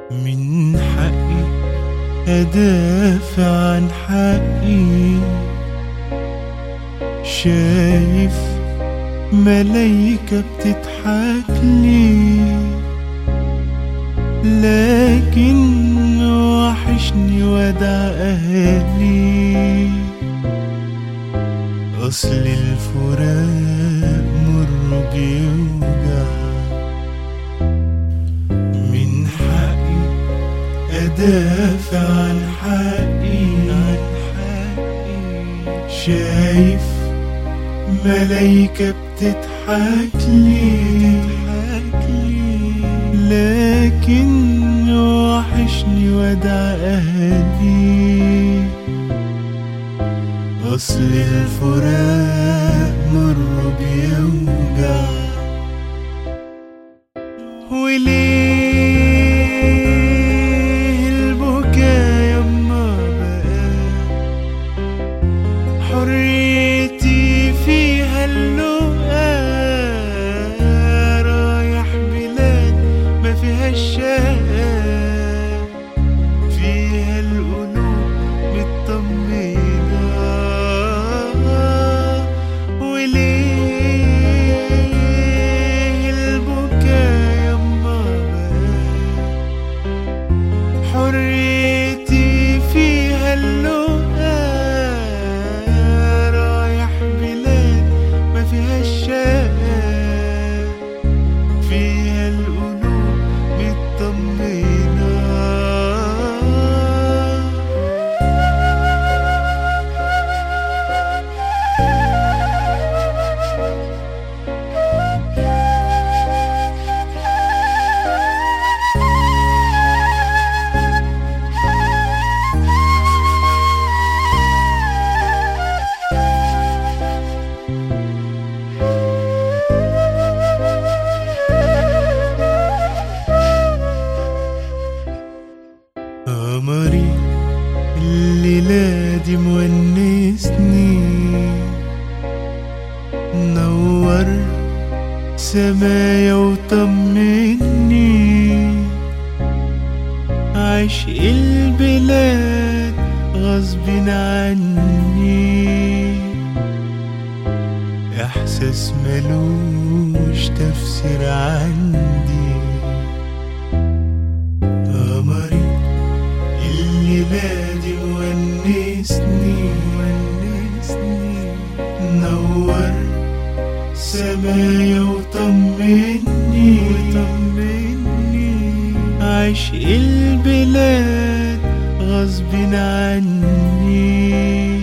من حقي أدافع عن حقي شايف ملايكة بتضحك لي لكن وحشني ودع أهلي أصل الفراق مر بيوجع من حقي أدافع عن حقي عن حقي شايف ملايكة بتضحك لي لكن وحشني ودع أهلي أصل الفراق مر بيوجع وليه البكا يما بقى حريتي فيها اللقا رايح بلاد ما فيهاش شقا فيها القلوب مطمنة وليه البكا يما بقى حريتي فيها اللقا رايح بلاد ما فيهاش شقا فيها القلوب مطمنة قمري الليلة دي مونسني نور سمايا وطمني عشق البلاد غصب عني احساس ملوش تفسير عندي قمري الليلة دي ونسني ونسني نور سمايا وطمني وطمني عشق البلاد غصب عني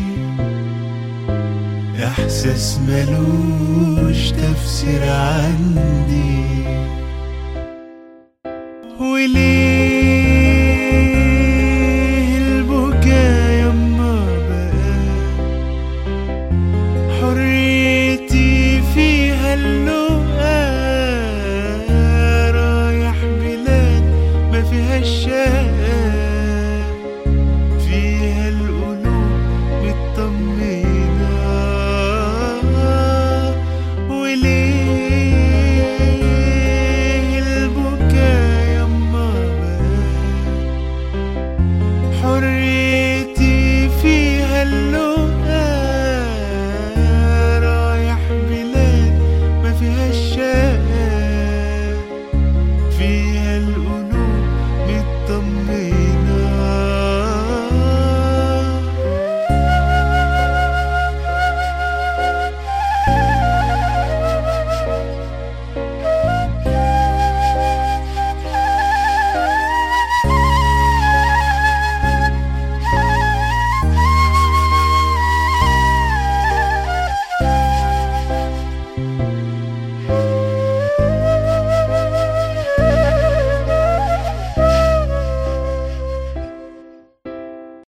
احساس ملوش تفسير عندي وليه